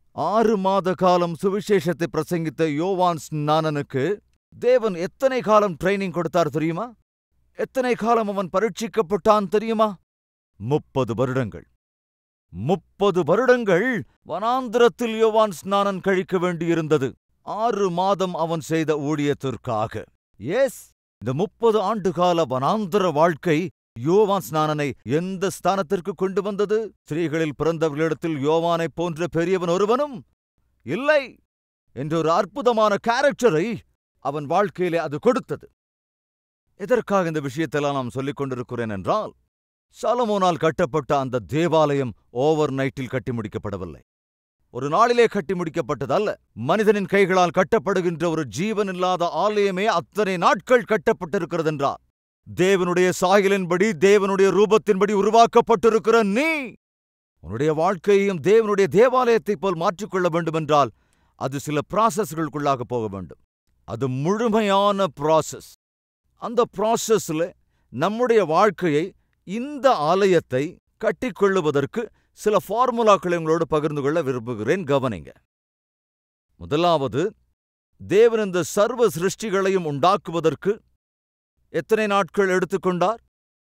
ஆறு மாத காலம் சுவிசேஷத்தை பிரசங்கித்த யோவான் ஸ்நானனுக்கு தேவன் எத்தனை காலம் ட்ரைனிங் கொடுத்தார் தெரியுமா எத்தனை காலம் அவன் பரீட்சிக்கப்பட்டான் தெரியுமா முப்பது வருடங்கள் முப்பது வருடங்கள் வனாந்திரத்தில் யோவான் ஸ்நானன் கழிக்க வேண்டியிருந்தது ஆறு மாதம் அவன் செய்த ஊழியத்திற்காக எஸ் இந்த முப்பது ஆண்டுகால வனாந்திர வாழ்க்கை யோவான் ஸ்நானனை எந்த ஸ்தானத்திற்கு கொண்டு வந்தது ஸ்திரீகளில் பிறந்தவர்களிடத்தில் யோவானைப் போன்ற பெரியவன் ஒருவனும் இல்லை என்ற ஒரு அற்புதமான கேரக்டரை அவன் வாழ்க்கையிலே அது கொடுத்தது எதற்காக இந்த விஷயத்தெல்லாம் நாம் சொல்லிக் கொண்டிருக்கிறேன் என்றால் சாலமோனால் கட்டப்பட்ட அந்த தேவாலயம் ஓவர் நைட்டில் கட்டி முடிக்கப்படவில்லை ஒரு நாளிலே கட்டி முடிக்கப்பட்டதல்ல மனிதனின் கைகளால் கட்டப்படுகின்ற ஒரு ஜீவனில்லாத ஆலயமே அத்தனை நாட்கள் கட்டப்பட்டிருக்கிறது என்றார் தேவனுடைய சாயலின்படி தேவனுடைய ரூபத்தின்படி உருவாக்கப்பட்டிருக்கிற நீ உன்னுடைய வாழ்க்கையையும் தேவனுடைய தேவாலயத்தைப் போல் மாற்றிக்கொள்ள வேண்டுமென்றால் அது சில ப்ராசஸ்களுக்குள்ளாக போக வேண்டும் அது முழுமையான ப்ராசஸ் அந்த ப்ராசஸ்ல நம்முடைய வாழ்க்கையை இந்த ஆலயத்தை கட்டிக்கொள்ளுவதற்கு சில ஃபார்முலாக்களை உங்களோடு பகிர்ந்து கொள்ள விரும்புகிறேன் கவனிங்க முதலாவது தேவன் இந்த சர்வ சிருஷ்டிகளையும் உண்டாக்குவதற்கு எத்தனை நாட்கள் எடுத்துக்கொண்டார்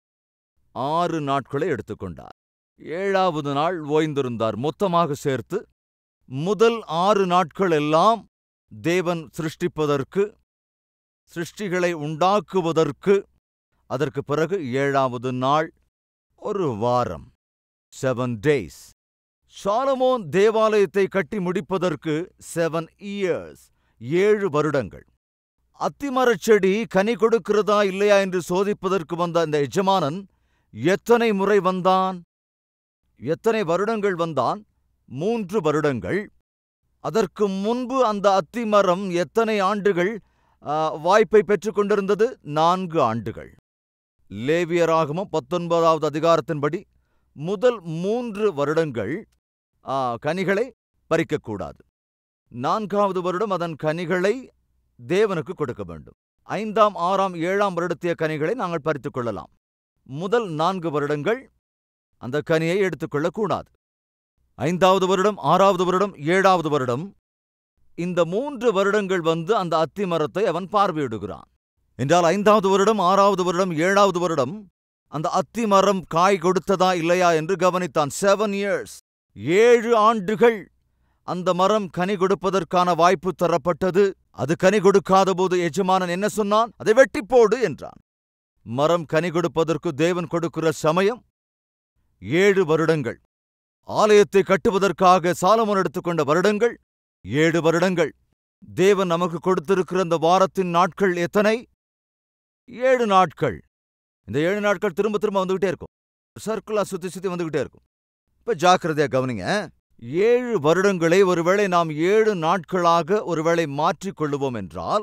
ஆறு நாட்களை எடுத்துக்கொண்டார் ஏழாவது நாள் ஓய்ந்திருந்தார் மொத்தமாக சேர்த்து முதல் ஆறு நாட்கள் எல்லாம் தேவன் சிருஷ்டிப்பதற்கு சிருஷ்டிகளை உண்டாக்குவதற்கு அதற்கு பிறகு ஏழாவது நாள் ஒரு வாரம் செவன் டேஸ் சாலமோன் தேவாலயத்தை கட்டி முடிப்பதற்கு செவன் இயர்ஸ் ஏழு வருடங்கள் அத்திமரச் செடி கனி கொடுக்கிறதா இல்லையா என்று சோதிப்பதற்கு வந்த அந்த எஜமானன் எத்தனை முறை வந்தான் எத்தனை வருடங்கள் வந்தான் மூன்று வருடங்கள் அதற்கு முன்பு அந்த அத்திமரம் எத்தனை ஆண்டுகள் ஆ, வாய்ப்பை பெற்றுக் கொண்டிருந்தது நான்கு ஆண்டுகள் லேவியராகமம் பத்தொன்பதாவது அதிகாரத்தின்படி முதல் மூன்று வருடங்கள் ஆ, கனிகளை பறிக்கக்கூடாது நான்காவது வருடம் அதன் கனிகளை தேவனுக்கு கொடுக்க வேண்டும் ஐந்தாம் ஆறாம் ஏழாம் வருடத்திய கனிகளை நாங்கள் பறித்துக் கொள்ளலாம் முதல் நான்கு வருடங்கள் அந்த கனியை எடுத்துக்கொள்ளக்கூடாது ஐந்தாவது வருடம் ஆறாவது வருடம் ஏழாவது வருடம் இந்த மூன்று வருடங்கள் வந்து அந்த அத்தி மரத்தை அவன் பார்வையிடுகிறான் என்றால் ஐந்தாவது வருடம் ஆறாவது வருடம் ஏழாவது வருடம் அந்த அத்தி மரம் காய் கொடுத்ததா இல்லையா என்று கவனித்தான் செவன் இயர்ஸ் ஏழு ஆண்டுகள் அந்த மரம் கனி கொடுப்பதற்கான வாய்ப்பு தரப்பட்டது அது கனி கொடுக்காத போது எஜமானன் என்ன சொன்னான் அதை வெட்டி போடு என்றான் மரம் கனி கொடுப்பதற்கு தேவன் கொடுக்கிற சமயம் ஏழு வருடங்கள் ஆலயத்தை கட்டுவதற்காக சாலமோன் எடுத்துக்கொண்ட வருடங்கள் ஏழு வருடங்கள் தேவன் நமக்கு கொடுத்திருக்கிற இந்த வாரத்தின் நாட்கள் எத்தனை ஏழு நாட்கள் இந்த ஏழு நாட்கள் திரும்ப திரும்ப வந்துகிட்டே இருக்கும் சர்க்குலா சுத்தி சுத்தி வந்துகிட்டே இருக்கும் இப்ப ஜாக்கிரதையா கவனிங்க ஏழு வருடங்களை ஒருவேளை நாம் ஏழு நாட்களாக ஒருவேளை மாற்றிக் கொள்ளுவோம் என்றால்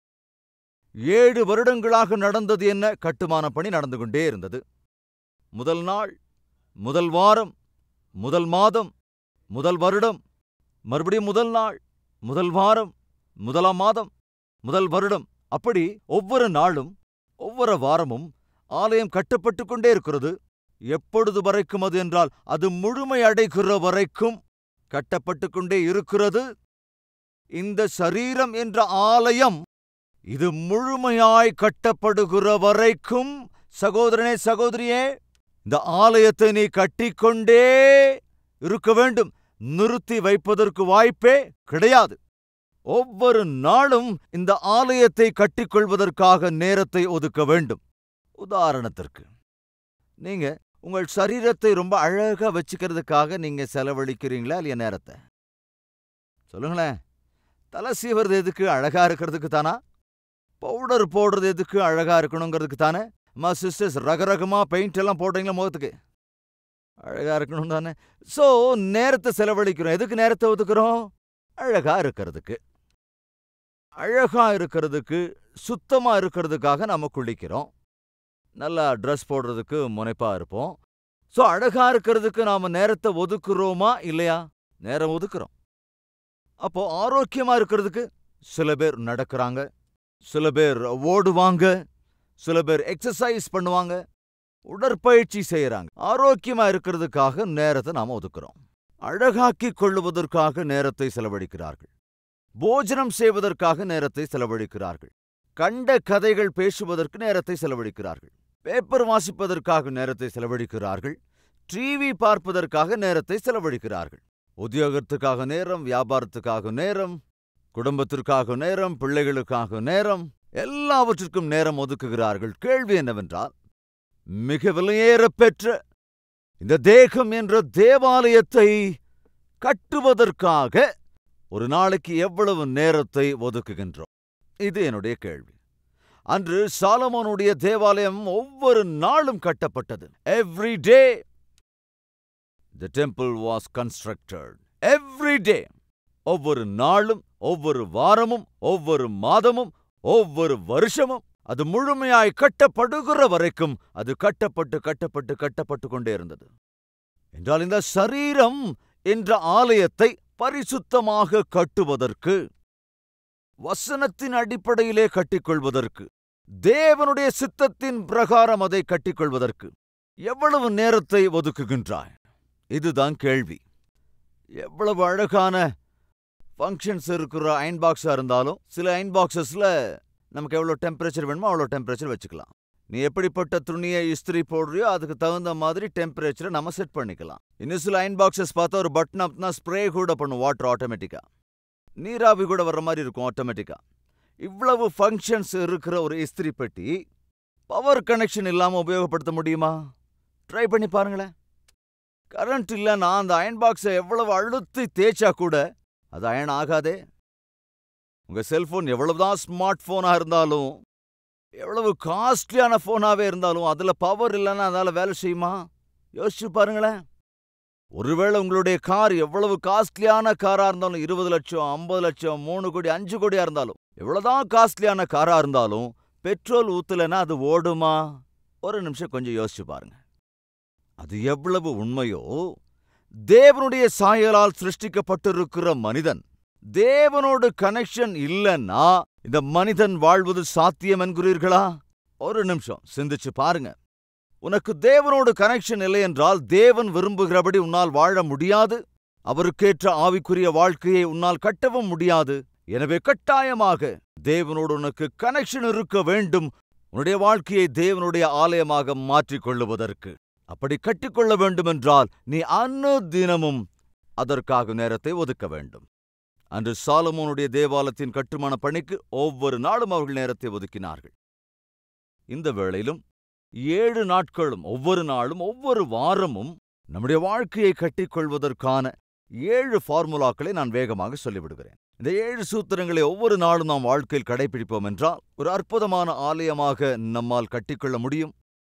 ஏழு வருடங்களாக நடந்தது என்ன கட்டுமான பணி நடந்து கொண்டே இருந்தது முதல் நாள் முதல் வாரம் முதல் மாதம் முதல் வருடம் மறுபடியும் முதல் நாள் முதல் வாரம் முதலாம் மாதம் முதல் வருடம் அப்படி ஒவ்வொரு நாளும் ஒவ்வொரு வாரமும் ஆலயம் கட்டப்பட்டு கொண்டே இருக்கிறது எப்பொழுது வரைக்கும் அது என்றால் அது முழுமை அடைகிற வரைக்கும் கட்டப்பட்டு கொண்டே இருக்கிறது இந்த சரீரம் என்ற ஆலயம் இது முழுமையாய் கட்டப்படுகிற வரைக்கும் சகோதரனே சகோதரியே இந்த ஆலயத்தை நீ கட்டிக்கொண்டே இருக்க வேண்டும் நிறுத்தி வைப்பதற்கு வாய்ப்பே கிடையாது ஒவ்வொரு நாளும் இந்த ஆலயத்தை கட்டிக்கொள்வதற்காக நேரத்தை ஒதுக்க வேண்டும் உதாரணத்திற்கு நீங்க உங்கள் சரீரத்தை ரொம்ப அழகா வச்சுக்கிறதுக்காக நீங்க செலவழிக்கிறீங்களா இல்லையா நேரத்தை சொல்லுங்களேன் தலை சீவுறது எதுக்கு அழகா இருக்கிறதுக்கு தானா பவுடர் போடுறது எதுக்கு அழகா இருக்கணுங்கிறதுக்கு தானே அம்மா சிஸ்டர்ஸ் ரகரகமா பெயிண்ட் எல்லாம் போடுறீங்களா முகத்துக்கு அழகா இருக்கணும் தானே ஸோ நேரத்தை செலவழிக்கிறோம் எதுக்கு நேரத்தை ஒதுக்குறோம் அழகா இருக்கிறதுக்கு அழகா இருக்கிறதுக்கு சுத்தமா இருக்கிறதுக்காக நம்ம குளிக்கிறோம் நல்லா ட்ரெஸ் போடுறதுக்கு முனைப்பா இருப்போம் ஸோ அழகா இருக்கிறதுக்கு நாம நேரத்தை ஒதுக்குறோமா இல்லையா நேரம் ஒதுக்குறோம் அப்போ ஆரோக்கியமா இருக்கிறதுக்கு சில பேர் நடக்கிறாங்க சில பேர் ஓடுவாங்க சில பேர் எக்ஸசைஸ் பண்ணுவாங்க உடற்பயிற்சி செய்யறாங்க ஆரோக்கியமா இருக்கிறதுக்காக நேரத்தை நாம ஒதுக்குறோம் அழகாக்கிக் கொள்ளுவதற்காக நேரத்தை செலவழிக்கிறார்கள் போஜனம் செய்வதற்காக நேரத்தை செலவழிக்கிறார்கள் கண்ட கதைகள் பேசுவதற்கு நேரத்தை செலவழிக்கிறார்கள் பேப்பர் வாசிப்பதற்காக நேரத்தை செலவழிக்கிறார்கள் டிவி பார்ப்பதற்காக நேரத்தை செலவழிக்கிறார்கள் உத்தியோகத்துக்காக நேரம் வியாபாரத்துக்காக நேரம் குடும்பத்திற்காக நேரம் பிள்ளைகளுக்காக நேரம் எல்லாவற்றிற்கும் நேரம் ஒதுக்குகிறார்கள் கேள்வி என்னவென்றால் மிக விலையேறப் பெற்ற இந்த தேகம் என்ற தேவாலயத்தை கட்டுவதற்காக ஒரு நாளைக்கு எவ்வளவு நேரத்தை ஒதுக்குகின்றோம் இது என்னுடைய கேள்வி அன்று சாலமோனுடைய தேவாலயம் ஒவ்வொரு நாளும் கட்டப்பட்டது every day the temple was constructed every day ஒவ்வொரு நாளும் ஒவ்வொரு வாரமும் ஒவ்வொரு மாதமும் ஒவ்வொரு வருஷமும் அது முழுமையாய் கட்டப்படுகிற வரைக்கும் அது கட்டப்பட்டு கட்டப்பட்டு கட்டப்பட்டு கொண்டே இருந்தது என்றால் இந்த சரீரம் என்ற ஆலயத்தை பரிசுத்தமாக கட்டுவதற்கு வசனத்தின் அடிப்படையிலே கட்டிக்கொள்வதற்கு தேவனுடைய சித்தத்தின் பிரகாரம் அதை கட்டிக்கொள்வதற்கு எவ்வளவு நேரத்தை ஒதுக்குகின்றாய் இதுதான் கேள்வி எவ்வளவு அழகான ஃபங்க்ஷன்ஸ் இருக்கிற அயன் பாக்ஸாக இருந்தாலும் சில அயன் பாக்ஸஸில் நமக்கு எவ்வளோ டெம்பரேச்சர் வேணுமோ அவ்வளோ டெம்பரேச்சர் வச்சுக்கலாம் நீ எப்படிப்பட்ட துணியை இஸ்திரி போடுறியோ அதுக்கு தகுந்த மாதிரி டெம்பரேச்சரை நம்ம செட் பண்ணிக்கலாம் இன்னும் சில அயன் பாக்ஸஸ் பார்த்தா ஒரு பட்டன் அப்னா ஸ்ப்ரே கூட பண்ணும் வாட்டர் ஆட்டோமேட்டிக்காக நீராவி கூட வர்ற மாதிரி இருக்கும் ஆட்டோமேட்டிக்காக இவ்வளவு ஃபங்க்ஷன்ஸ் இருக்கிற ஒரு இஸ்திரி பெட்டி பவர் கனெக்ஷன் இல்லாமல் உபயோகப்படுத்த முடியுமா ட்ரை பண்ணி பாருங்களேன் கரண்ட் இல்லைன்னா அந்த அயன் பாக்ஸை எவ்வளவு அழுத்தி தேய்ச்சா கூட அது அயன் ஆகாதே உங்க செல்போன் எவ்வளவுதான் ஸ்மார்ட் போனா இருந்தாலும் எவ்வளவு காஸ்ட்லியான போனாவே இருந்தாலும் அதுல பவர் இல்லைன்னா அதால வேலை செய்யுமா யோசிச்சு பாருங்களேன் ஒருவேளை உங்களுடைய கார் எவ்வளவு காஸ்ட்லியான காரா இருந்தாலும் இருபது லட்சம் ஐம்பது லட்சம் மூணு கோடி அஞ்சு கோடியா இருந்தாலும் எவ்வளவுதான் காஸ்ட்லியான காரா இருந்தாலும் பெட்ரோல் ஊத்தலைன்னா அது ஓடுமா ஒரு நிமிஷம் கொஞ்சம் யோசிச்சு பாருங்க அது எவ்வளவு உண்மையோ தேவனுடைய சாயலால் சிருஷ்டிக்கப்பட்டிருக்கிற மனிதன் தேவனோடு கனெக்ஷன் இல்லைன்னா இந்த மனிதன் வாழ்வது சாத்தியம் என்கிறீர்களா ஒரு நிமிஷம் சிந்திச்சு பாருங்க உனக்கு தேவனோடு கனெக்ஷன் இல்லை என்றால் தேவன் விரும்புகிறபடி உன்னால் வாழ முடியாது அவருக்கேற்ற ஆவிக்குரிய வாழ்க்கையை உன்னால் கட்டவும் முடியாது எனவே கட்டாயமாக தேவனோடு உனக்கு கனெக்ஷன் இருக்க வேண்டும் உன்னுடைய வாழ்க்கையை தேவனுடைய ஆலயமாக மாற்றிக் கொள்ளுவதற்கு அப்படி கட்டிக்கொள்ள வேண்டுமென்றால் நீ அன்னு தினமும் அதற்காக நேரத்தை ஒதுக்க வேண்டும் அன்று சாலமோனுடைய தேவாலயத்தின் கட்டுமான பணிக்கு ஒவ்வொரு நாளும் அவர்கள் நேரத்தை ஒதுக்கினார்கள் இந்த வேளையிலும் ஏழு நாட்களும் ஒவ்வொரு நாளும் ஒவ்வொரு வாரமும் நம்முடைய வாழ்க்கையை கட்டிக்கொள்வதற்கான ஏழு ஃபார்முலாக்களை நான் வேகமாக சொல்லிவிடுகிறேன் இந்த ஏழு சூத்திரங்களை ஒவ்வொரு நாளும் நாம் வாழ்க்கையில் கடைபிடிப்போம் என்றால் ஒரு அற்புதமான ஆலயமாக நம்மால் கட்டிக்கொள்ள முடியும்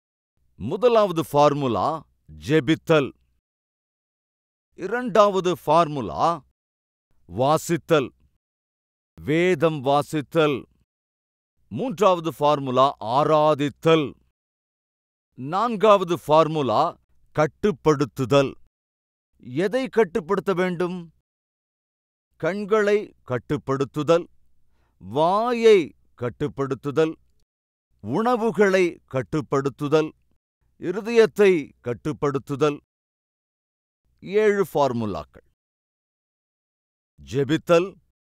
முதலாவது ஃபார்முலா ஜெபித்தல் இரண்டாவது ஃபார்முலா வாசித்தல் வேதம் வாசித்தல் மூன்றாவது ஃபார்முலா ஆராதித்தல் நான்காவது ஃபார்முலா கட்டுப்படுத்துதல் எதை கட்டுப்படுத்த வேண்டும் கண்களை கட்டுப்படுத்துதல் வாயை கட்டுப்படுத்துதல் உணவுகளை கட்டுப்படுத்துதல் இருதயத்தை கட்டுப்படுத்துதல் ஏழு ஃபார்முலாக்கள் ஜெபித்தல்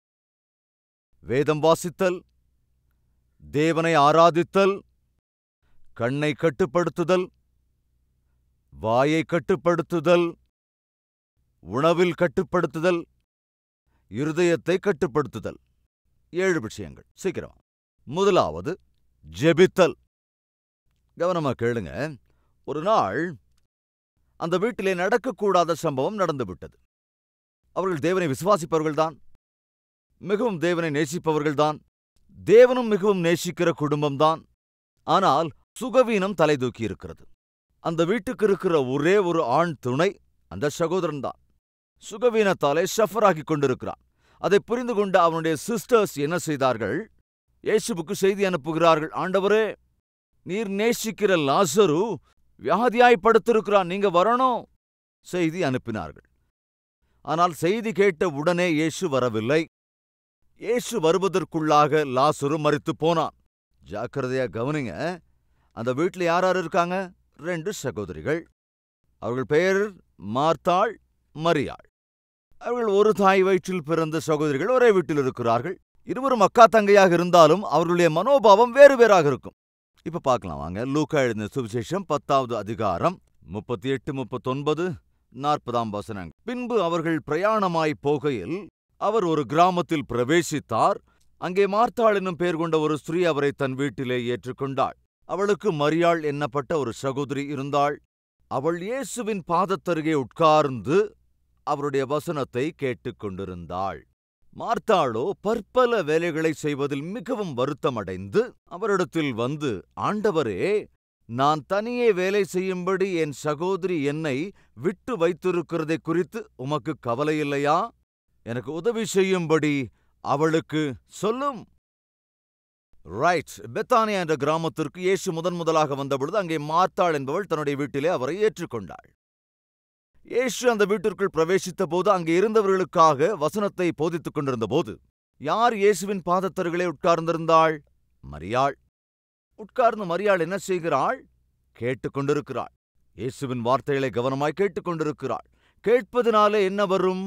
வேதம் வாசித்தல் தேவனை ஆராதித்தல் கண்ணை கட்டுப்படுத்துதல் வாயை கட்டுப்படுத்துதல் உணவில் கட்டுப்படுத்துதல் இருதயத்தை கட்டுப்படுத்துதல் ஏழு விஷயங்கள் சீக்கிரம் முதலாவது ஜெபித்தல் கவனமா கேளுங்க ஒரு நாள் அந்த வீட்டிலே நடக்கக்கூடாத சம்பவம் நடந்துவிட்டது அவர்கள் தேவனை விசுவாசிப்பவர்கள்தான் மிகவும் தேவனை நேசிப்பவர்கள்தான் தேவனும் மிகவும் நேசிக்கிற குடும்பம்தான் ஆனால் சுகவீனம் தலை தூக்கி இருக்கிறது அந்த வீட்டுக்கு இருக்கிற ஒரே ஒரு ஆண் துணை அந்த சகோதரன் தான் சுகவீனத்தாலே சஃபர் ஆகிக் கொண்டிருக்கிறான் அதை புரிந்து கொண்ட அவனுடைய சிஸ்டர்ஸ் என்ன செய்தார்கள் இயேசுவுக்கு செய்தி அனுப்புகிறார்கள் ஆண்டவரே நீர் நேசிக்கிற லாசரு வியாதியாய் படுத்திருக்கிறான் நீங்க வரணும் செய்தி அனுப்பினார்கள் ஆனால் செய்தி கேட்ட உடனே இயேசு வரவில்லை இயேசு வருவதற்குள்ளாக லாசரு மரித்து போனான் ஜாக்கிரதையா கவனிங்க அந்த வீட்டில் யார் யார் இருக்காங்க ரெண்டு சகோதரிகள் அவர்கள் பெயர் மார்த்தாள் மரியாள் அவர்கள் ஒரு தாய் வயிற்றில் பிறந்த சகோதரிகள் ஒரே வீட்டில் இருக்கிறார்கள் இருவரும் அக்கா தங்கையாக இருந்தாலும் அவர்களுடைய மனோபாவம் வேறு வேறாக இருக்கும் இப்ப பார்க்கலாம் வாங்க லூக்கா எழுதின சுவிசேஷம் பத்தாவது அதிகாரம் முப்பத்தி எட்டு முப்பத்தொன்பது நாற்பதாம் வசனங்கள் பின்பு அவர்கள் பிரயாணமாய் போகையில் அவர் ஒரு கிராமத்தில் பிரவேசித்தார் அங்கே மார்த்தாள் என்னும் பெயர் கொண்ட ஒரு ஸ்திரீ அவரை தன் வீட்டிலே ஏற்றுக்கொண்டாள் அவளுக்கு மரியாள் என்னப்பட்ட ஒரு சகோதரி இருந்தாள் அவள் இயேசுவின் பாதத்தருகே உட்கார்ந்து அவருடைய வசனத்தை கேட்டுக்கொண்டிருந்தாள் மார்த்தாளோ பற்பல வேலைகளை செய்வதில் மிகவும் வருத்தமடைந்து அவரிடத்தில் வந்து ஆண்டவரே நான் தனியே வேலை செய்யும்படி என் சகோதரி என்னை விட்டு வைத்திருக்கிறதை குறித்து உமக்கு கவலையில்லையா எனக்கு உதவி செய்யும்படி அவளுக்கு சொல்லும் ரைட் பெத்தானியா என்ற கிராமத்திற்கு இயேசு முதன் முதலாக வந்தபொழுது அங்கே மார்த்தாள் என்பவள் தன்னுடைய வீட்டிலே அவரை ஏற்றுக்கொண்டாள் இயேசு அந்த வீட்டிற்குள் பிரவேசித்த போது அங்கே இருந்தவர்களுக்காக வசனத்தை போதித்துக் கொண்டிருந்த போது யார் இயேசுவின் பாதத்தருகளே உட்கார்ந்திருந்தாள் மரியாள் உட்கார்ந்து மரியாள் என்ன செய்கிறாள் கேட்டுக்கொண்டிருக்கிறாள் இயேசுவின் வார்த்தைகளை கவனமாய் கேட்டுக்கொண்டிருக்கிறாள் கேட்பதினாலே என்ன வரும்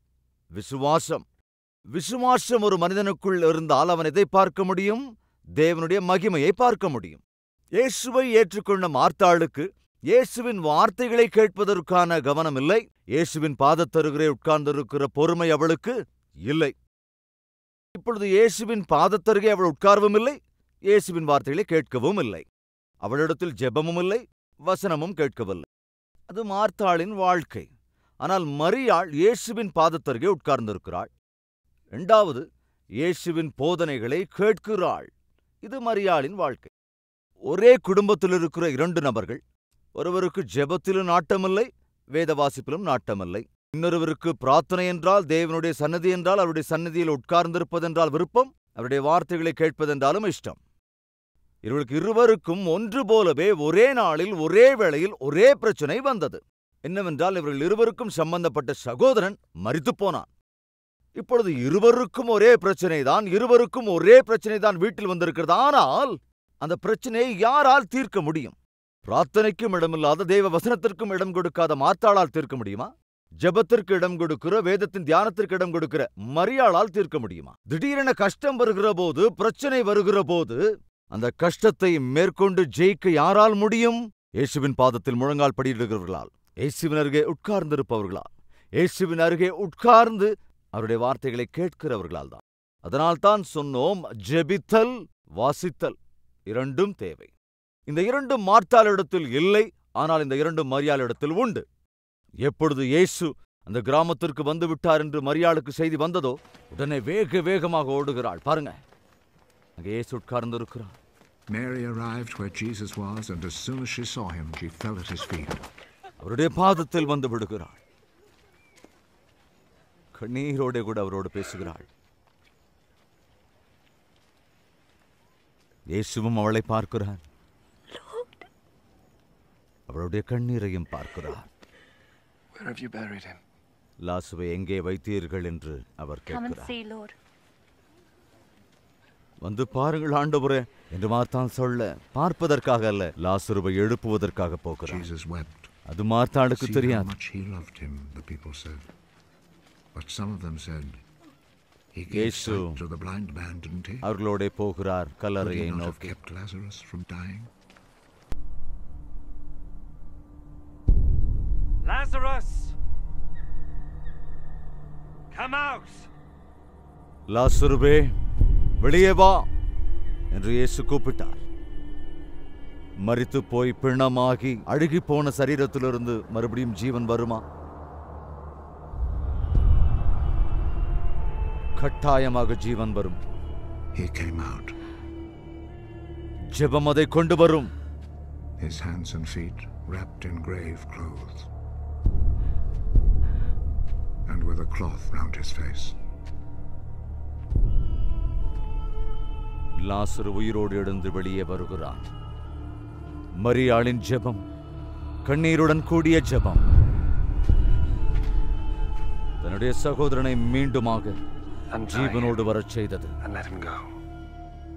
விசுவாசம் விசுவாசம் ஒரு மனிதனுக்குள் இருந்தால் அவன் எதை பார்க்க முடியும் தேவனுடைய மகிமையை பார்க்க முடியும் இயேசுவை ஏற்றுக்கொண்ட மார்த்தாளுக்கு இயேசுவின் வார்த்தைகளை கேட்பதற்கான கவனம் இல்லை இயேசுவின் பாதத்தருகிறே உட்கார்ந்திருக்கிற பொறுமை அவளுக்கு இல்லை இப்பொழுது இயேசுவின் பாதத்தருகே அவள் உட்கார்வும் இல்லை இயேசுவின் வார்த்தைகளை கேட்கவும் இல்லை அவளிடத்தில் ஜெபமும் இல்லை வசனமும் கேட்கவில்லை அது மார்த்தாளின் வாழ்க்கை ஆனால் மரியாள் இயேசுவின் பாதத்தருகே உட்கார்ந்திருக்கிறாள் இரண்டாவது இயேசுவின் போதனைகளை கேட்கிறாள் இது மரியாளின் வாழ்க்கை ஒரே குடும்பத்தில் இருக்கிற இரண்டு நபர்கள் ஒருவருக்கு ஜெபத்திலும் நாட்டமில்லை வேத வாசிப்பிலும் நாட்டமில்லை இன்னொருவருக்கு பிரார்த்தனை என்றால் தேவனுடைய சன்னதி என்றால் அவருடைய சன்னதியில் உட்கார்ந்திருப்பதென்றால் விருப்பம் அவருடைய வார்த்தைகளை கேட்பதென்றாலும் இஷ்டம் இவர்களுக்கு இருவருக்கும் ஒன்று போலவே ஒரே நாளில் ஒரே வேளையில் ஒரே பிரச்சனை வந்தது என்னவென்றால் இவர்கள் இருவருக்கும் சம்பந்தப்பட்ட சகோதரன் மரித்துப் போனான் இப்பொழுது இருவருக்கும் ஒரே பிரச்சனை தான் இருவருக்கும் ஒரே பிரச்சனை தான் வீட்டில் வந்திருக்கிறது ஆனால் அந்த பிரச்சனையை யாரால் தீர்க்க முடியும் பிரார்த்தனைக்கும் இடமில்லாத தெய்வ வசனத்திற்கும் இடம் கொடுக்காத மாத்தாளால் தீர்க்க முடியுமா ஜெபத்திற்கு இடம் கொடுக்கிற வேதத்தின் தியானத்திற்கு இடம் கொடுக்கிற மரியாளால் தீர்க்க முடியுமா திடீரென கஷ்டம் வருகிற போது பிரச்சனை வருகிற போது அந்த கஷ்டத்தை மேற்கொண்டு ஜெயிக்க யாரால் முடியும் இயேசுவின் பாதத்தில் முழங்கால் படியிடுகிறவர்களால் இயேசுவின் அருகே உட்கார்ந்திருப்பவர்களால் இயேசுவின் அருகே உட்கார்ந்து அவருடைய வார்த்தைகளை கேட்கிறவர்களால் தான் அதனால்தான் சொன்னோம் ஜெபித்தல் வாசித்தல் இரண்டும் தேவை இந்த இரண்டும் மார்த்தாளிடத்தில் இல்லை ஆனால் இந்த இரண்டும் மரியாளிடத்தில் உண்டு எப்பொழுது இயேசு அந்த கிராமத்திற்கு வந்து விட்டார் என்று மரியாளுக்கு செய்தி வந்ததோ உடனே வேக வேகமாக ஓடுகிறாள் பாருங்க அங்கே இயேசு உட்கார்ந்திருக்கிறார் Mary arrived where Jesus was, and as soon as she saw him, she fell at his feet. அவருடைய பாதத்தில் வந்து விடுகிறாள் கண்ணீரோட கூட அவரோடு பேசுகிறாள் இயேசுவும் அவளை பார்க்கிறார் அவளுடைய கண்ணீரையும் பார்க்கிறார் Where have you buried him? லாசுவை எங்கே வைத்தீர்கள் என்று அவர் Come and கேட்கிறார் see, Lord. வந்து பாருங்கள் ஆண்டவரே என்று மார்த்தான் சொல்ல பார்ப்பதற்காக அல்ல லாசுருவை எழுப்புவதற்காக போகிறார் Jesus wept. அது மார்த்தாளுக்கு See how தெரியாது much he loved him, the people said. But some of them said, He gave Yesu. sight to the blind man, didn't he? அவர்களோட போகிறார் Could he கல்லறையை not have நோக்கி kept Lazarus from dying? Lazarus! Come out! லாசுருவே வெளியே வா என்று இயேசு கூப்பிட்டார் மரித்து போய் பிணமாகி அழுகிப் போன சரீரத்திலிருந்து மறுபடியும் ஜீவன் வருமா கட்டாயமாக ஜீவன் வரும் He came out, ஜெபம் அதை கொண்டு வரும் his hands and feet wrapped in grave clothes, and with a cloth round his face. லாசரு உயிரோடு எழுந்து வெளியே வருகிறான் மரியாளின் ஜெபம் கண்ணீருடன் கூடிய ஜெபம் தன்னுடைய சகோதரனை மீண்டுமாக Untie him ஜீவனோடு வரச் செய்தது and let him go.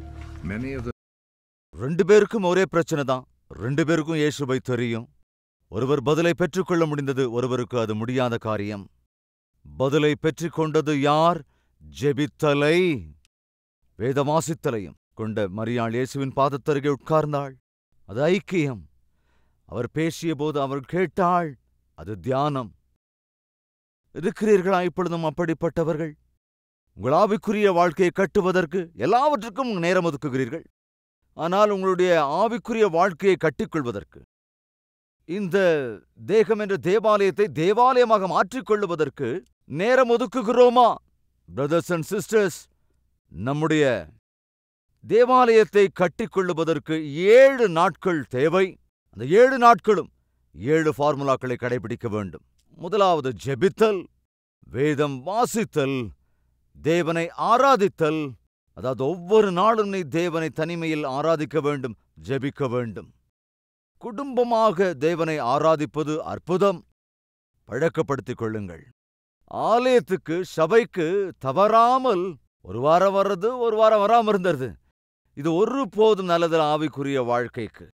Many of the ரெண்டு பேருக்கும் ஒரே பிரச்சனை தான் ரெண்டு பேருக்கும் இயேசுவை தெரியும் ஒருவர் பதிலை பெற்றுக்கொள்ள முடிந்தது ஒருவருக்கு அது முடியாத காரியம் பதிலை பெற்றுக்கொண்டது யார் ஜெபித்தலை வேதவாசித்தலையும் கொண்ட மரியாள் இயேசுவின் பாதத்தருகே உட்கார்ந்தாள் அது ஐக்கியம் அவர் பேசியபோது அவர் கேட்டாள் அது தியானம் இருக்கிறீர்களா இப்பொழுதும் அப்படிப்பட்டவர்கள் உங்கள் ஆவிக்குரிய வாழ்க்கையை கட்டுவதற்கு எல்லாவற்றுக்கும் நேரம் ஒதுக்குகிறீர்கள் ஆனால் உங்களுடைய ஆவிக்குரிய வாழ்க்கையை கட்டிக்கொள்வதற்கு இந்த தேகம் என்ற தேவாலயத்தை தேவாலயமாக மாற்றிக்கொள்ளுவதற்கு நேரம் ஒதுக்குகிறோமா பிரதர்ஸ் அண்ட் சிஸ்டர்ஸ் நம்முடைய தேவாலயத்தை கட்டிக்கொள்ளுவதற்கு ஏழு நாட்கள் தேவை அந்த ஏழு நாட்களும் ஏழு ஃபார்முலாக்களை கடைபிடிக்க வேண்டும் முதலாவது ஜெபித்தல் வேதம் வாசித்தல் தேவனை ஆராதித்தல் அதாவது ஒவ்வொரு நாளும் நீ தேவனை தனிமையில் ஆராதிக்க வேண்டும் ஜெபிக்க வேண்டும் குடும்பமாக தேவனை ஆராதிப்பது அற்புதம் பழக்கப்படுத்திக் கொள்ளுங்கள் ஆலயத்துக்கு சபைக்கு தவறாமல் ஒரு வாரம் வர்றது ஒரு வாரம் வராம இருந்தது இது ஒருபோதும் நல்லது ஆவிக்குரிய வாழ்க்கைக்கு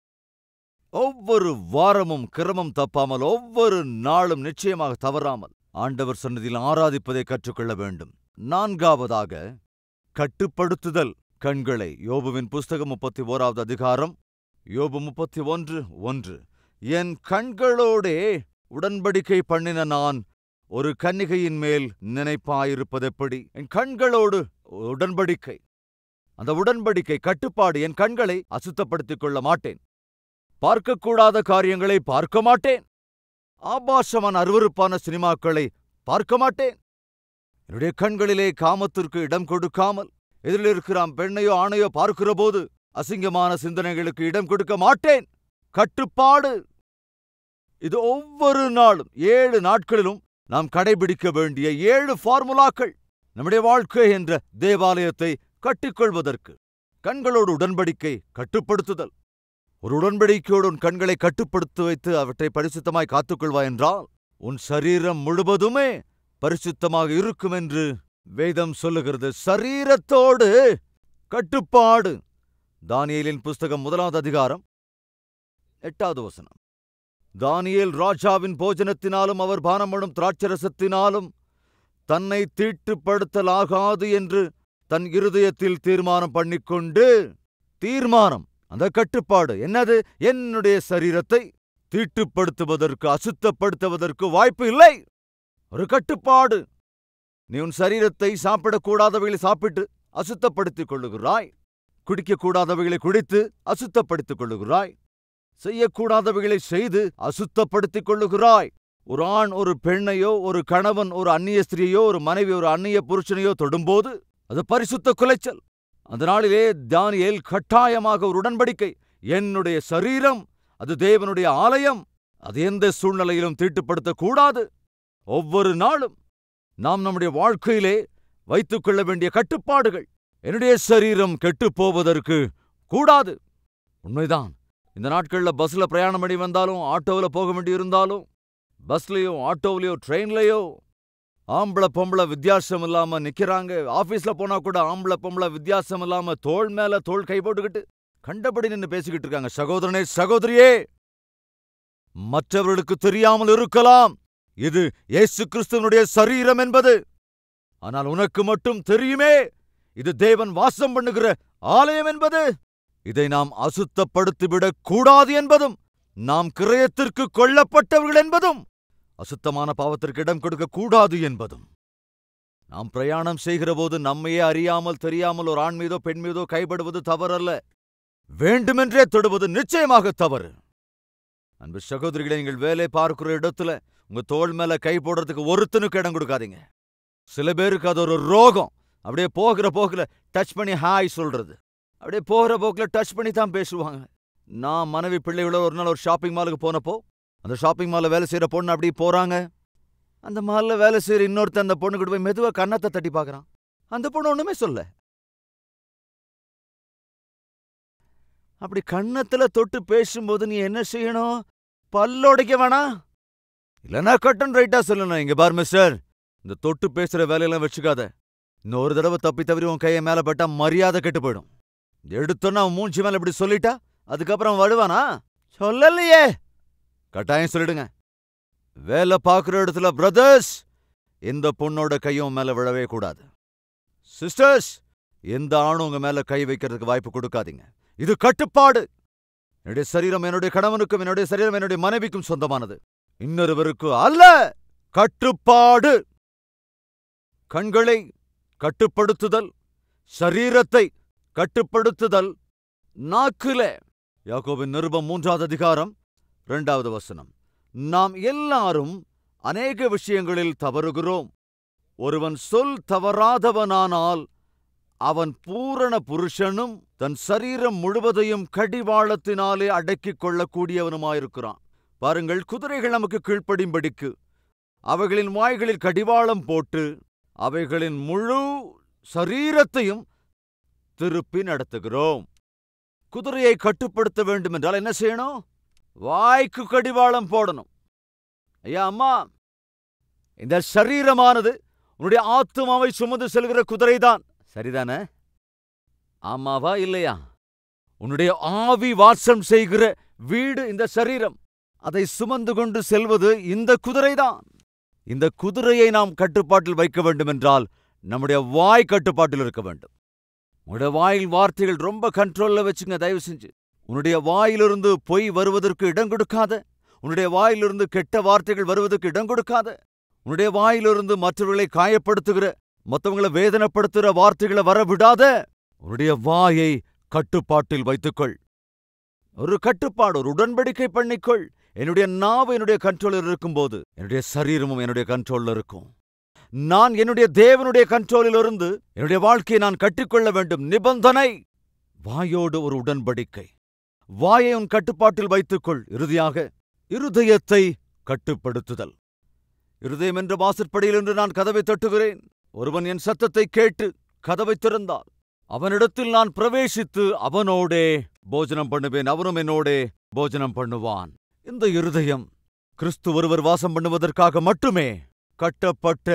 ஒவ்வொரு வாரமும் கிரமம் தப்பாமல் ஒவ்வொரு நாளும் நிச்சயமாக தவறாமல் ஆண்டவர் சன்னதியில் ஆராதிப்பதை கற்றுக்கொள்ள வேண்டும் நான்காவதாக கட்டுப்படுத்துதல் கண்களை யோபுவின் புஸ்தகம் முப்பத்தி ஓராவது அதிகாரம் யோபு முப்பத்தி ஒன்று ஒன்று என் கண்களோடே உடன்படிக்கை பண்ணின நான் ஒரு கன்னிகையின் மேல் நினைப்பாயிருப்பதெப்படி என் கண்களோடு உடன்படிக்கை அந்த உடன்படிக்கை கட்டுப்பாடு என் கண்களை அசுத்தப்படுத்திக் கொள்ள மாட்டேன் பார்க்கக்கூடாத காரியங்களை பார்க்க மாட்டேன் ஆபாசமான அருவருப்பான சினிமாக்களை பார்க்க மாட்டேன் என்னுடைய கண்களிலே காமத்திற்கு இடம் கொடுக்காமல் எதிரில் இருக்கிற பெண்ணையோ ஆணையோ பார்க்கிற போது அசிங்கமான சிந்தனைகளுக்கு இடம் கொடுக்க மாட்டேன் கட்டுப்பாடு இது ஒவ்வொரு நாளும் ஏழு நாட்களிலும் நாம் கடைபிடிக்க வேண்டிய ஏழு ஃபார்முலாக்கள் நம்முடைய வாழ்க்கை என்ற தேவாலயத்தை கட்டிக்கொள்வதற்கு கண்களோடு உடன்படிக்கை கட்டுப்படுத்துதல் ஒரு உடன்படிக்கையோடு உன் கண்களை கட்டுப்படுத்தி வைத்து அவற்றை பரிசுத்தமாய் காத்துக்கொள்வாய் என்றால் உன் சரீரம் முழுவதுமே பரிசுத்தமாக இருக்கும் என்று வேதம் சொல்லுகிறது சரீரத்தோடு கட்டுப்பாடு தானியேலின் புஸ்தகம் முதலாவது அதிகாரம் எட்டாவது வசனம் தானியேல் ராஜாவின் போஜனத்தினாலும் அவர் பானமடும் திராட்சரசத்தினாலும் தன்னை தீட்டுப்படுத்தலாகாது என்று தன் இருதயத்தில் தீர்மானம் பண்ணிக்கொண்டு தீர்மானம் அந்த கட்டுப்பாடு என்னது என்னுடைய சரீரத்தை தீட்டுப்படுத்துவதற்கு அசுத்தப்படுத்துவதற்கு வாய்ப்பு இல்லை ஒரு கட்டுப்பாடு நீ உன் சரீரத்தை சாப்பிடக்கூடாதவைகளை சாப்பிட்டு அசுத்தப்படுத்திக் கொள்ளுகிறாய் குடிக்கக்கூடாதவைகளை குடித்து அசுத்தப்படுத்திக் கொள்ளுகிறாய் செய்யக்கூடாதவைகளை செய்து அசுத்தப்படுத்திக் கொள்ளுகிறாய் ஒரு ஆண் ஒரு பெண்ணையோ ஒரு கணவன் ஒரு அந்நிய ஸ்திரீயோ ஒரு மனைவி ஒரு அந்நிய புருஷனையோ தொடும்போது அது பரிசுத்த குலைச்சல் அந்த நாளிலே தானியேல் கட்டாயமாக ஒரு உடன்படிக்கை என்னுடைய சரீரம் அது தேவனுடைய ஆலயம் அது எந்த சூழ்நிலையிலும் தீட்டுப்படுத்தக்கூடாது ஒவ்வொரு நாளும் நாம் நம்முடைய வாழ்க்கையிலே வைத்துக் கொள்ள வேண்டிய கட்டுப்பாடுகள் என்னுடைய சரீரம் கெட்டுப் போவதற்கு கூடாது உண்மைதான் இந்த நாட்கள்ல பஸ்ல பிரயாணம் பண்ணி வந்தாலும் ஆட்டோவில் போக வேண்டி இருந்தாலும் பஸ்லயோ ஆட்டோவிலையோ ட்ரெயின்லயோ ஆம்பளை பொம்பளை வித்தியாசம் இல்லாம நிக்கிறாங்க ஆபீஸ்ல போனா கூட ஆம்பளை பொம்பளை வித்தியாசம் இல்லாம தோள் மேல தோள் கை போட்டுக்கிட்டு கண்டபடி நின்னு பேசிக்கிட்டு இருக்காங்க சகோதரனே சகோதரியே மற்றவர்களுக்கு தெரியாமல் இருக்கலாம் இது இயேசு கிறிஸ்துவனுடைய சரீரம் என்பது ஆனால் உனக்கு மட்டும் தெரியுமே இது தேவன் வாசம் பண்ணுகிற ஆலயம் என்பது இதை நாம் அசுத்தப்படுத்திவிடக் கூடாது என்பதும் நாம் கிரயத்திற்கு கொல்லப்பட்டவர்கள் என்பதும் அசுத்தமான பாவத்திற்கு இடம் கொடுக்க கூடாது என்பதும் நாம் பிரயாணம் செய்கிற போது நம்மையே அறியாமல் தெரியாமல் ஒரு ஆண் மீதோ பெண் மீதோ கைப்படுவது தவறல்ல வேண்டுமென்றே தொடுவது நிச்சயமாக தவறு அன்பு சகோதரிகளை நீங்கள் வேலை பார்க்கிற இடத்துல உங்க தோள் மேல கை போடுறதுக்கு ஒருத்தனுக்கு இடம் கொடுக்காதீங்க சில பேருக்கு அது ஒரு ரோகம் அப்படியே போகிற போக்குல டச் பண்ணி ஹாய் சொல்றது அப்படியே போகிற போக்குல டச் பண்ணி தான் பேசுவாங்க நான் மனைவி பிள்ளைகளோட ஒரு நாள் ஒரு ஷாப்பிங் மாலுக்கு போனப்போ அந்த ஷாப்பிங் மால்ல வேலை செய்யற பொண்ணு அப்படியே போறாங்க அந்த மால்ல வேலை செய்யற இன்னொருத்தன் அந்த பொண்ணு கிட்ட போய் மெதுவா கன்னத்தை தட்டி பார்க்கறான் அந்த பொண்ணு ஒண்ணுமே சொல்ல அப்படி கன்னத்துல தொட்டு பேசும்போது நீ என்ன செய்யணும் பல்லோடைக்க வேணாம் இல்லைன்னா கட்டன் ரைட்டா சொல்லணும் இங்க பார் மிஸ்டர் இந்த தொட்டு பேசுற வேலையெல்லாம் வச்சுக்காத இன்னொரு தடவை தப்பி தவறி உன் கையை மேல பட்டா மரியாதை கெட்டு போயிடும் எடுத்தோன்னா அவன் மூஞ்சி மேல இப்படி சொல்லிட்டா அதுக்கப்புறம் அவன் வருவானா சொல்லலையே கட்டாயம் சொல்லிடுங்க வேலை பார்க்குற இடத்துல பிரதர்ஸ் எந்த பொண்ணோட கையும் மேல விழவே கூடாது சிஸ்டர்ஸ் எந்த ஆணும் உங்க மேல கை வைக்கிறதுக்கு வாய்ப்பு கொடுக்காதீங்க இது கட்டுப்பாடு என்னுடைய சரீரம் என்னுடைய கணவனுக்கும் என்னுடைய சரீரம் என்னுடைய மனைவிக்கும் சொந்தமானது இன்னொருவருக்கு அல்ல கட்டுப்பாடு கண்களை கட்டுப்படுத்துதல் சரீரத்தை கட்டுப்படுத்துதல் நாக்குல யாக்கோபின் நிருபம் மூன்றாவது அதிகாரம் இரண்டாவது வசனம் நாம் எல்லாரும் அநேக விஷயங்களில் தவறுகிறோம் ஒருவன் சொல் தவறாதவனானால் அவன் பூரண புருஷனும் தன் சரீரம் முழுவதையும் கடிவாளத்தினாலே அடக்கிக் கொள்ளக்கூடியவனுமாயிருக்கிறான் பாருங்கள் குதிரைகள் நமக்கு கீழ்ப்படிம்படிக்கு அவைகளின் வாய்களில் கடிவாளம் போட்டு அவைகளின் முழு சரீரத்தையும் திருப்பி நடத்துகிறோம் குதிரையை கட்டுப்படுத்த வேண்டும் என்றால் என்ன செய்யணும் வாய்க்கு கடிவாளம் போடணும் ஐயா அம்மா இந்த சரீரமானது உன்னுடைய ஆத்துமாவை சுமந்து செல்கிற குதிரைதான் சரிதானே ஆமாவா இல்லையா உன்னுடைய ஆவி வாசம் செய்கிற வீடு இந்த சரீரம் அதை சுமந்து கொண்டு செல்வது இந்த குதிரைதான் இந்த குதிரையை நாம் கட்டுப்பாட்டில் வைக்க வேண்டும் என்றால் நம்முடைய வாய் கட்டுப்பாட்டில் இருக்க வேண்டும் உன்னுடைய வாயில் வார்த்தைகள் ரொம்ப கண்ட்ரோல்ல வச்சுங்க தயவு செஞ்சு உன்னுடைய வாயிலிருந்து பொய் வருவதற்கு இடம் கொடுக்காத உன்னுடைய வாயிலிருந்து கெட்ட வார்த்தைகள் வருவதற்கு இடம் கொடுக்காத உன்னுடைய வாயிலிருந்து மற்றவர்களை காயப்படுத்துகிற மற்றவங்களை வேதனைப்படுத்துகிற வார்த்தைகளை வர விடாத உன்னுடைய வாயை கட்டுப்பாட்டில் வைத்துக்கொள் ஒரு கட்டுப்பாடு ஒரு உடன்படிக்கை பண்ணிக்கொள் என்னுடைய நாவு என்னுடைய கண்ட்ரோலில் இருக்கும்போது என்னுடைய சரீரமும் என்னுடைய கண்ட்ரோலில் இருக்கும் நான் என்னுடைய தேவனுடைய கண்ட்ரோலில் இருந்து என்னுடைய வாழ்க்கையை நான் கட்டிக்கொள்ள வேண்டும் நிபந்தனை வாயோடு ஒரு உடன்படிக்கை வாயை உன் கட்டுப்பாட்டில் வைத்துக்கொள் இறுதியாக இருதயத்தை கட்டுப்படுத்துதல் இருதயம் என்ற வாசற்படியில் என்று நான் கதவை தட்டுகிறேன் ஒருவன் என் சத்தத்தை கேட்டு கதவை திறந்தால் அவனிடத்தில் நான் பிரவேசித்து அவனோடே போஜனம் பண்ணுவேன் அவனும் என்னோடே போஜனம் பண்ணுவான் இந்த இருதயம் கிறிஸ்து ஒருவர் வாசம் பண்ணுவதற்காக மட்டுமே கட்டப்பட்ட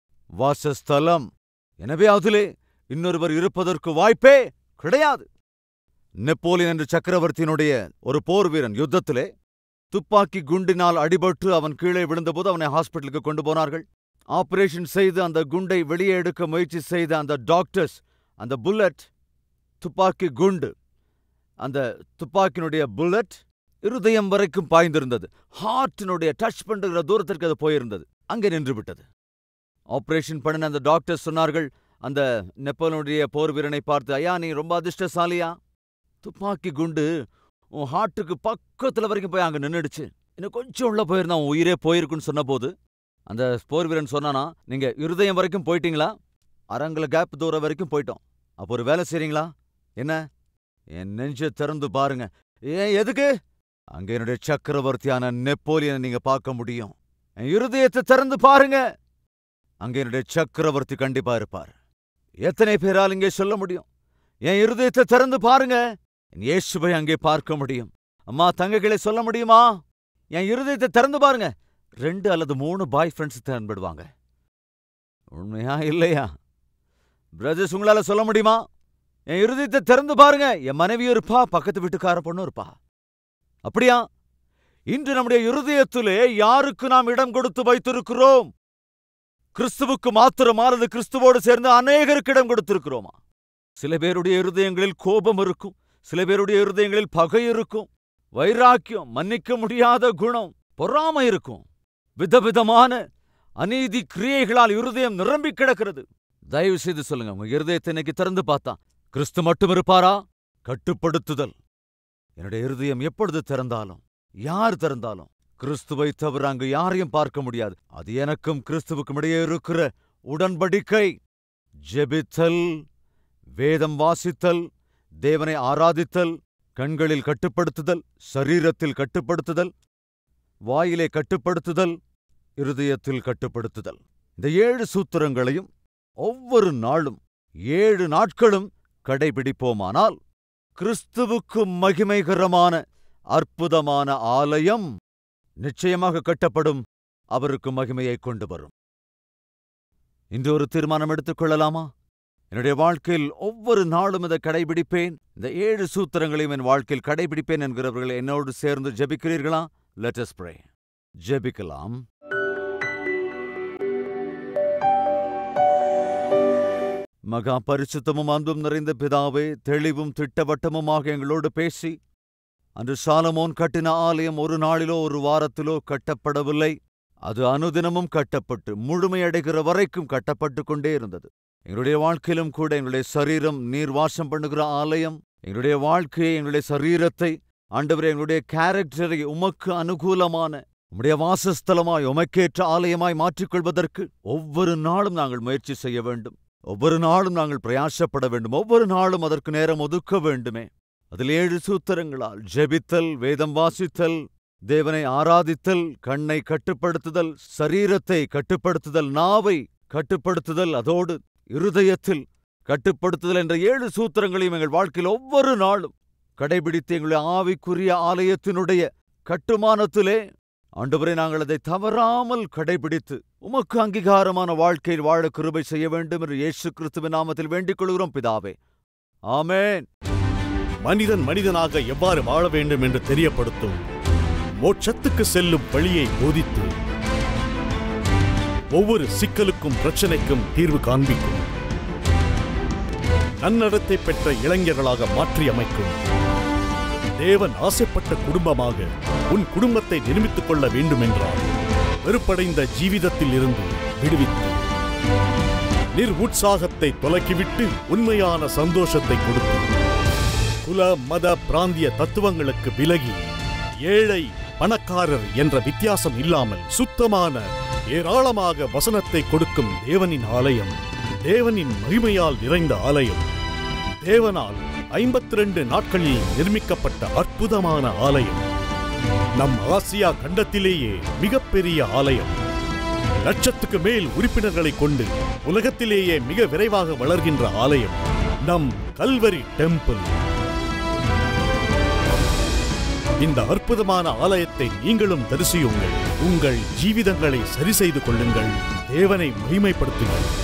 வாசஸ்தலம் எனவே அதிலே இன்னொருவர் இருப்பதற்கு வாய்ப்பே கிடையாது நெப்போலியன் என்ற சக்கரவர்த்தியினுடைய ஒரு போர் வீரன் யுத்தத்திலே துப்பாக்கி குண்டினால் அடிபட்டு அவன் கீழே விழுந்தபோது அவனை ஹாஸ்பிட்டலுக்கு கொண்டு போனார்கள் ஆபரேஷன் செய்து அந்த குண்டை வெளியே எடுக்க முயற்சி செய்த அந்த டாக்டர்ஸ் அந்த புல்லட் துப்பாக்கி குண்டு அந்த துப்பாக்கினுடைய புல்லட் இருதயம் வரைக்கும் பாய்ந்திருந்தது ஹார்ட்டினுடைய டச் பண்ணுகிற தூரத்திற்கு அது போயிருந்தது அங்கே நின்று விட்டது ஆபரேஷன் பண்ணின அந்த டாக்டர் சொன்னார்கள் அந்த நெப்போலியனுடைய போர் வீரனை பார்த்து ஐயா நீ ரொம்ப அதிர்ஷ்டசாலியா துப்பாக்கி குண்டு உன் ஹார்ட்டுக்கு பக்கத்துல வரைக்கும் போய் அங்க நின்னுடுச்சு இன்னும் கொஞ்சம் உள்ள போயிருந்தா உன் உயிரே போயிருக்குன்னு சொன்னபோது அந்த போர் வீரன் சொன்னானா நீங்க இருதயம் வரைக்கும் போயிட்டீங்களா அரங்கல கேப் தூரம் வரைக்கும் போயிட்டோம் அப்போ ஒரு வேலை செய்றீங்களா என்ன என் நெஞ்ச திறந்து பாருங்க ஏன் எதுக்கு அங்க என்னுடைய சக்கரவர்த்தியான நெப்போலியனை நீங்க பார்க்க முடியும் என் இருதயத்தை திறந்து பாருங்க அங்க என்னுடைய சக்கரவர்த்தி கண்டிப்பா இருப்பார் எத்தனை பேரால் இங்கே சொல்ல முடியும் என் இருதயத்தை திறந்து பாருங்க என் இயேசுவை அங்கே பார்க்க முடியும் அம்மா தங்கைகளை சொல்ல முடியுமா என் இருதயத்தை திறந்து பாருங்க ரெண்டு அல்லது மூணு பாய் ஃப்ரெண்ட்ஸ் திறன்படுவாங்க உண்மையா இல்லையா பிரதர்ஸ் உங்களால சொல்ல முடியுமா என் இருதயத்தை திறந்து பாருங்க என் மனைவியும் இருப்பா பக்கத்து வீட்டுக்கார பொண்ணும் இருப்பா அப்படியா இன்று நம்முடைய இருதயத்திலே யாருக்கு நாம் இடம் கொடுத்து வைத்திருக்கிறோம் கிறிஸ்துவுக்கு மாத்திரமா அல்லது கிறிஸ்துவோடு சேர்ந்து அநேகருக்கு இடம் கொடுத்திருக்கிறோமா சில பேருடைய இருதயங்களில் கோபம் இருக்கும் சில பேருடைய இருதயங்களில் பகை இருக்கும் வைராக்கியம் மன்னிக்க முடியாத குணம் பொறாமை இருக்கும் விதவிதமான அநீதி கிரியைகளால் இருதயம் நிரம்பி கிடக்கிறது தயவு செய்து சொல்லுங்க உங்க இருதயத்தை இன்னைக்கு திறந்து பார்த்தா கிறிஸ்து மட்டும் இருப்பாரா கட்டுப்படுத்துதல் என்னுடைய இருதயம் எப்பொழுது திறந்தாலும் யார் திறந்தாலும் கிறிஸ்துவை தவிர அங்கு யாரையும் பார்க்க முடியாது அது எனக்கும் கிறிஸ்துவுக்கும் இடையே இருக்கிற உடன்படிக்கை ஜெபித்தல் வேதம் வாசித்தல் தேவனை ஆராதித்தல் கண்களில் கட்டுப்படுத்துதல் சரீரத்தில் கட்டுப்படுத்துதல் வாயிலே கட்டுப்படுத்துதல் இருதயத்தில் கட்டுப்படுத்துதல் இந்த ஏழு சூத்திரங்களையும் ஒவ்வொரு நாளும் ஏழு நாட்களும் கடைபிடிப்போமானால் கிறிஸ்துவுக்கு மகிமைகரமான அற்புதமான ஆலயம் நிச்சயமாக கட்டப்படும் அவருக்கு மகிமையை கொண்டு வரும் இன்று ஒரு தீர்மானம் எடுத்துக் கொள்ளலாமா என்னுடைய வாழ்க்கையில் ஒவ்வொரு நாளும் இதை கடைபிடிப்பேன் இந்த ஏழு சூத்திரங்களையும் என் வாழ்க்கையில் கடைபிடிப்பேன் என்கிறவர்கள் என்னோடு சேர்ந்து ஜெபிக்கிறீர்களா லெட்டஸ் ப்ரே ஜெபிக்கலாம் மகா பரிசுத்தமும் அன்பும் நிறைந்த பிதாவே தெளிவும் திட்டவட்டமுமாக எங்களோடு பேசி அன்று சாலமோன் கட்டின ஆலயம் ஒரு நாளிலோ ஒரு வாரத்திலோ கட்டப்படவில்லை அது அனுதினமும் கட்டப்பட்டு முழுமையடைகிற வரைக்கும் கட்டப்பட்டு கொண்டே இருந்தது எங்களுடைய வாழ்க்கையிலும் கூட எங்களுடைய சரீரம் நீர் வாசம் பண்ணுகிற ஆலயம் எங்களுடைய வாழ்க்கையை எங்களுடைய சரீரத்தை ஆண்டவரே எங்களுடைய கேரக்டரை உமக்கு அனுகூலமான உம்முடைய வாசஸ்தலமாய் உமக்கேற்ற ஆலயமாய் மாற்றிக்கொள்வதற்கு ஒவ்வொரு நாளும் நாங்கள் முயற்சி செய்ய வேண்டும் ஒவ்வொரு நாளும் நாங்கள் பிரயாசப்பட வேண்டும் ஒவ்வொரு நாளும் அதற்கு நேரம் ஒதுக்க வேண்டுமே அதில் ஏழு சூத்திரங்களால் ஜெபித்தல் வேதம் வாசித்தல் தேவனை ஆராதித்தல் கண்ணை கட்டுப்படுத்துதல் சரீரத்தை கட்டுப்படுத்துதல் நாவை கட்டுப்படுத்துதல் அதோடு இருதயத்தில் கட்டுப்படுத்துதல் என்ற ஏழு சூத்திரங்களையும் எங்கள் வாழ்க்கையில் ஒவ்வொரு நாளும் கடைபிடித்து எங்களுடைய ஆவிக்குரிய ஆலயத்தினுடைய கட்டுமானத்திலே ஆண்டவரே நாங்கள் அதை தவறாமல் கடைபிடித்து உமக்கு அங்கீகாரமான வாழ்க்கையில் வாழ கிருபை செய்ய வேண்டும் என்று இயேசு கிறிஸ்துவின் நாமத்தில் வேண்டிக் கொள்கிறோம் பிதாவே ஆமென் மனிதன் மனிதனாக எவ்வாறு வாழ வேண்டும் என்று தெரியப்படுத்தும் மோட்சத்துக்கு செல்லும் வழியை போதித்து ஒவ்வொரு சிக்கலுக்கும் பிரச்சனைக்கும் தீர்வு காண்பிக்கும் நன்னடத்தை பெற்ற இளைஞர்களாக மாற்றி அமைக்கும் தேவன் ஆசைப்பட்ட குடும்பமாக உன் குடும்பத்தை நிர்மித்துக் கொள்ள வேண்டும் என்றார் வெறுப்படைந்த ஜீவிதத்தில் இருந்து விடுவித்து நிர் உற்சாகத்தை தொலக்கிவிட்டு உண்மையான சந்தோஷத்தை கொடுத்து குல மத பிராந்திய தத்துவங்களுக்கு விலகி ஏழை பணக்காரர் என்ற வித்தியாசம் இல்லாமல் சுத்தமான ஏராளமாக வசனத்தை கொடுக்கும் தேவனின் ஆலயம் தேவனின் மகிமையால் நிறைந்த ஆலயம் தேவனால் ஐம்பத்தி ரெண்டு நாட்களில் நிர்மிக்கப்பட்ட அற்புதமான ஆலயம் நம் ஆசியா கண்டத்திலேயே மிகப்பெரிய ஆலயம் லட்சத்துக்கு மேல் உறுப்பினர்களை கொண்டு உலகத்திலேயே மிக விரைவாக வளர்கின்ற ஆலயம் நம் கல்வரி டெம்பிள் இந்த அற்புதமான ஆலயத்தை நீங்களும் தரிசியுங்கள் உங்கள் ஜீவிதங்களை சரி செய்து கொள்ளுங்கள் தேவனை மகிமைப்படுத்துங்கள்